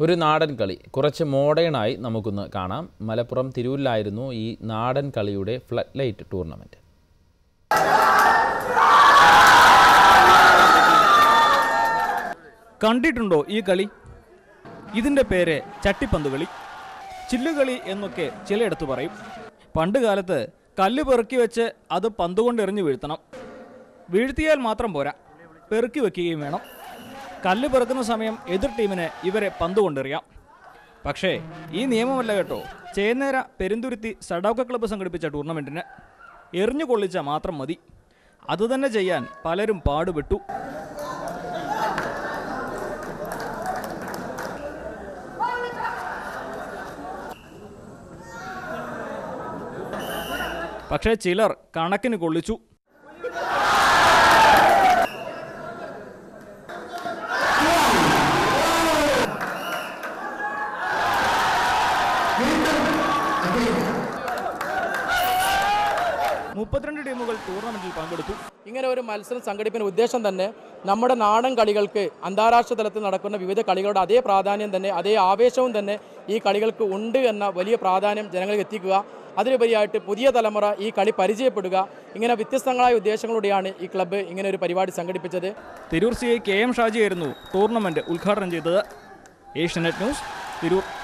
ഒരു നാടൻ കളി കുറച്ച് മോഡേണായി നമുക്കൊന്ന് കാണാം മലപ്പുറം തിരൂരിലായിരുന്നു ഈ നാടൻ കളിയുടെ ഫ്ലഡ് ലൈറ്റ് ടൂർണമെൻറ്റ് കണ്ടിട്ടുണ്ടോ ഈ കളി ഇതിൻ്റെ പേര് ചട്ടിപ്പന്ത് കളി ചില്ലുകളി എന്നൊക്കെ ചിലയിടത്ത് പറയും പണ്ട് കാലത്ത് കല്ല് പെറുക്കി വെച്ച് അത് പന്ത് കൊണ്ട് എറിഞ്ഞു വീഴ്ത്തണം വീഴ്ത്തിയാൽ മാത്രം പോരാ പെറുക്കി വെക്കുകയും വേണം കല്ല് പെറുക്കുന്ന സമയം എതിർ ടീമിന് ഇവരെ പന്ത് കൊണ്ടെറിയാം പക്ഷേ ഈ നിയമമല്ല കേട്ടോ ചേന്നേര പെരുന്തുരുത്തി സഡൌക്ക ക്ലബ്ബ് സംഘടിപ്പിച്ച ടൂർണമെൻറ്റിന് എറിഞ്ഞു കൊള്ളിച്ച മാത്രം മതി അതുതന്നെ ചെയ്യാൻ പലരും പാടുപെട്ടു പക്ഷേ ചിലർ കണക്കിന് കൊള്ളിച്ചു മുപ്പത്തിരണ്ട് ടീമുകൾ ടൂർണമെന്റിൽ പങ്കെടുത്തു ഇങ്ങനെ ഒരു മത്സരം സംഘടിപ്പിക്കുന്ന ഉദ്ദേശം തന്നെ നമ്മുടെ നാടൻ കളികൾക്ക് അന്താരാഷ്ട്ര തലത്തിൽ നടക്കുന്ന വിവിധ കളികളുടെ അതേ പ്രാധാന്യം തന്നെ അതേ ആവേശവും തന്നെ ഈ കളികൾക്ക് ഉണ്ട് എന്ന വലിയ പ്രാധാന്യം ജനങ്ങൾക്ക് എത്തിക്കുക അതിലുപരിയായിട്ട് പുതിയ തലമുറ ഈ കളി പരിചയപ്പെടുക ഇങ്ങനെ വ്യത്യസ്തങ്ങളായ ഉദ്ദേശങ്ങളോടെയാണ് ഈ ക്ലബ്ബ് ഇങ്ങനെ ഒരു പരിപാടി സംഘടിപ്പിച്ചത് Tirur C I K M ഷാജിയായിരുന്നു ടൂർണമെന്റ് ഉദ്ഘാടനം ചെയ്തത് ഏഷ്യനെറ്റ് ന്യൂസ് തിരൂർ